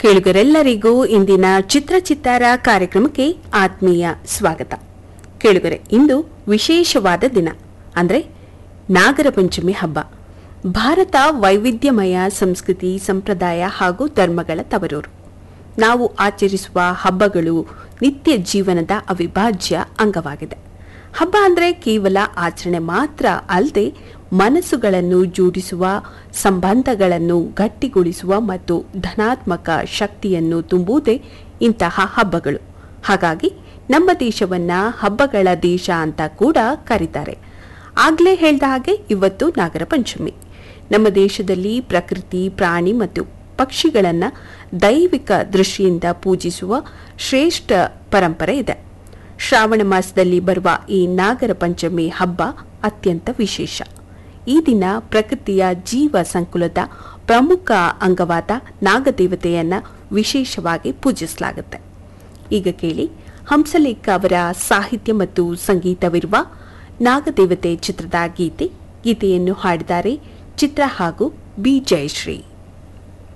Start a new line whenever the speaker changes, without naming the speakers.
ಕೇಳುಗರೆಲ್ಲರಿಗೂ ಇಂದಿನ ಚಿತ್ರ ಚಿತ್ತಾರ ಕಾರ್ಯಕ್ರಮಕ್ಕೆ ಆತ್ಮೀಯ ಸ್ವಾಗತ ಕೇಳುಗರೆ ಇಂದು ವಿಶೇಷವಾದ ದಿನ ಅಂದರೆ ನಾಗರ ಪಂಚಮಿ ಹಬ್ಬ ಭಾರತ ವೈವಿಧ್ಯಮಯ ಸಂಸ್ಕೃತಿ ಸಂಪ್ರದಾಯ ಹಾಗೂ ಧರ್ಮಗಳ ತವರೂರು ನಾವು ಆಚರಿಸುವ ಹಬ್ಬಗಳು ನಿತ್ಯ ಜೀವನದ ಅವಿಭಾಜ್ಯ ಅಂಗವಾಗಿದೆ ಹಬ್ಬ ಅಂದರೆ ಕೇವಲ ಆಚರಣೆ ಮಾತ್ರ ಅಲ್ಲದೆ ಮನಸ್ಸುಗಳನ್ನು ಜೋಡಿಸುವ ಸಂಬಂಧಗಳನ್ನು ಗಟ್ಟಿಗೊಳಿಸುವ ಮತ್ತು ಧನಾತ್ಮಕ ಶಕ್ತಿಯನ್ನು ತುಂಬುವುದೇ ಇಂತಹ ಹಬ್ಬಗಳು ಹಾಗಾಗಿ ನಮ್ಮ ದೇಶವನ್ನ ಹಬ್ಬಗಳ ದೇಶ ಅಂತ ಕೂಡ ಕರೀತಾರೆ ಆಗ್ಲೇ ಹೇಳ್ದ ಹಾಗೆ ಇವತ್ತು ನಾಗರ ಪಂಚಮಿ ನಮ್ಮ ದೇಶದಲ್ಲಿ ಪ್ರಕೃತಿ ಪ್ರಾಣಿ ಮತ್ತು ಪಕ್ಷಿಗಳನ್ನು ದೈವಿಕ ದೃಷ್ಟಿಯಿಂದ ಪೂಜಿಸುವ ಶ್ರೇಷ್ಠ ಪರಂಪರೆ ಇದೆ ಶ್ರಾವಣ ಮಾಸದಲ್ಲಿ ಬರುವ ಈ ನಾಗರ ಪಂಚಮಿ ಹಬ್ಬ ಅತ್ಯಂತ ವಿಶೇಷ ಈ ದಿನ ಪ್ರಕೃತಿಯ ಜೀವ ಸಂಕುಲದ ಪ್ರಮುಖ ಅಂಗವಾದ ನಾಗದೇವತೆಯನ್ನ ವಿಶೇಷವಾಗಿ ಪೂಜಿಸಲಾಗುತ್ತೆ ಈಗ ಕೇಳಿ ಹಂಸಲೇಖ ಅವರ ಸಾಹಿತ್ಯ ಮತ್ತು ಸಂಗೀತವಿರುವ ನಾಗದೇವತೆ ಚಿತ್ರದ ಗೀತೆ ಗೀತೆಯನ್ನು ಹಾಡಿದ್ದಾರೆ ಚಿತ್ರ ಹಾಗೂ ಬಿ ಜಯಶ್ರೀ